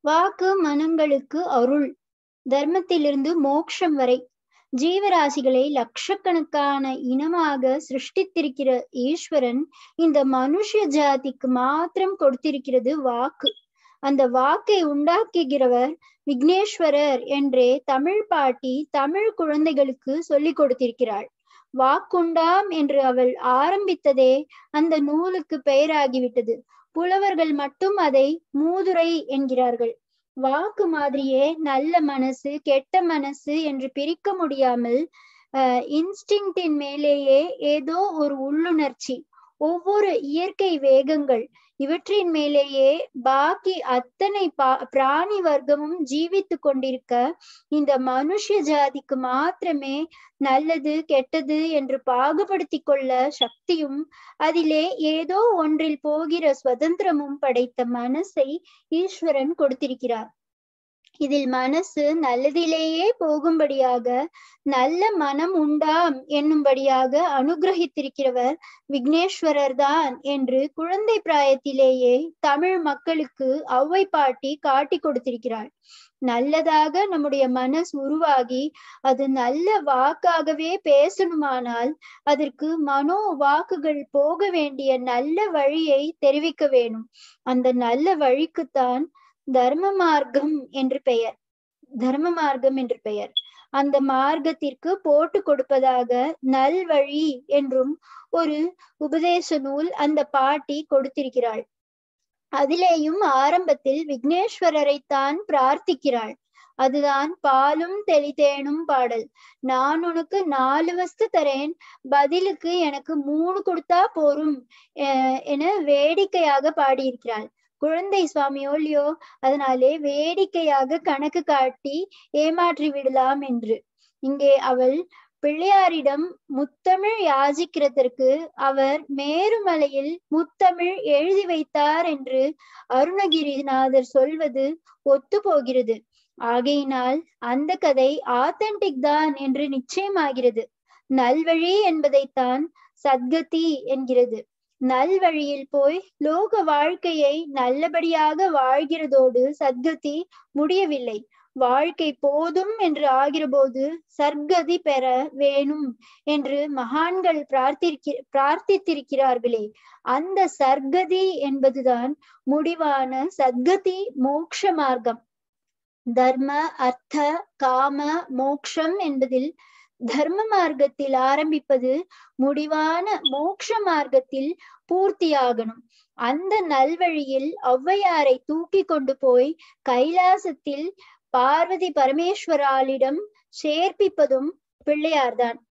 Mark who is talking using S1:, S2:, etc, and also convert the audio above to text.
S1: வாக்கு மனங்களுக்கு அருள் தர்மத்திலிருந்து மோட்சம் வரை ஜீவராசிகளை லட்சக்கணக்கான இனமாக சிருஷ்டித்திருக்கிற ஈஸ்வரன் இந்த மனுஷ ஜாதிக்கு மாத்திரம் கொடுத்திருக்கிறது வாக்கு அந்த வாக்கை உண்டாக்குகிறவர் விக்னேஸ்வரர் என்றே தமிழ் பாட்டி தமிழ் குழந்தைகளுக்கு சொல்லிக் கொடுத்திருக்கிறாள் வாக்குண்டாம் என்று அவள் ஆரம்பித்ததே அந்த நூலுக்கு பெயராகிவிட்டது புலவர்கள் மட்டும் அதை மூதுரை என்கிறார்கள் வாக்கு மாதிரியே நல்ல மனசு கெட்ட மனசு என்று பிரிக்க முடியாமல் அஹ் இன்ஸ்டிங்டின் மேலேயே ஏதோ ஒரு உள்ளுணர்ச்சி ஒவ்வொரு இயற்கை வேகங்கள் இவற்றின் மேலேயே பாக்கி அத்தனை பா பிராணி வர்க்கமும் ஜீவித்து கொண்டிருக்க இந்த மனுஷ ஜாதிக்கு மாத்திரமே நல்லது கெட்டது என்று பாகுபடுத்தி கொள்ள சக்தியும் அதிலே ஏதோ ஒன்றில் போகிற சுதந்திரமும் படைத்த மனசை ஈஸ்வரன் கொடுத்திருக்கிறார் இதில் மனசு நல்லதிலேயே போகும்படியாக நல்ல மனம் உண்டாம் என்னும்படியாக அனுகிரகித்திருக்கிறவர் விக்னேஸ்வரர் தான் என்று குழந்தை பிராயத்திலேயே தமிழ் மக்களுக்கு ஔவை பாட்டி காட்டி கொடுத்திருக்கிறாள் நல்லதாக நம்முடைய மனசு உருவாகி அது நல்ல வாக்காகவே பேசணுமானால் அதற்கு மனோ வாக்குகள் போக வேண்டிய நல்ல வழியை தெரிவிக்க வேணும் அந்த நல்ல வழிக்குத்தான் தர்ம மார்க்கம் என்று பெயர் தர்ம மார்க்கம் என்று பெயர் அந்த மார்க்கத்திற்கு போட்டு கொடுப்பதாக நல்வழி என்றும் ஒரு உபதேச நூல் அந்த பாட்டி கொடுத்திருக்கிறாள் அதிலேயும் ஆரம்பத்தில் விக்னேஸ்வரரைத்தான் பிரார்த்திக்கிறாள் அதுதான் பாலும் தெளித்தேனும் பாடல் நான் உனக்கு நாலு வஸ்து தரேன் பதிலுக்கு எனக்கு மூணு கொடுத்தா போரும் என வேடிக்கையாக பாடியிருக்கிறாள் குழந்தை சுவாமியோ இல்லையோ அதனாலே வேடிக்கையாக கணக்கு காட்டி ஏமாற்றி விடலாம் என்று இங்கே அவள் பிள்ளையாரிடம் முத்தமிழ் யாசிக்கிறதற்கு அவர் மேருமலையில் முத்தமிழ் எழுதி வைத்தார் என்று அருணகிரிநாதர் சொல்வது ஒத்து போகிறது ஆகையினால் அந்த கதை ஆத்தென்டிக் தான் என்று நிச்சயமாகிறது நல்வழி என்பதைத்தான் சத்கதி என்கிறது நல்வழியில் போய் லோக வாழ்க்கையை நல்லபடியாக வாழ்கிறதோடு சத்கதி முடியவில்லை வாழ்க்கை போதும் என்று ஆகிறபோது சர்க்கதி பெற வேணும் என்று மகான்கள் பிரார்த்திக்க பிரார்த்தித்திருக்கிறார்களே அந்த சர்க்கதி என்பதுதான் முடிவான சத்கதி மோக்ஷ மார்க்கம் தர்ம அர்த்த காம மோக்ஷம் என்பதில் தர்ம மார்க்கத்தில் ஆரம்பிப்பது முடிவான மோக்ஷ மார்க்கத்தில் பூர்த்தியாகணும் அந்த நல்வழியில் ஔவையாரை தூக்கி கொண்டு போய் கைலாசத்தில் பார்வதி பரமேஸ்வராலிடம் சேர்ப்பிப்பதும் பிள்ளையார்தான்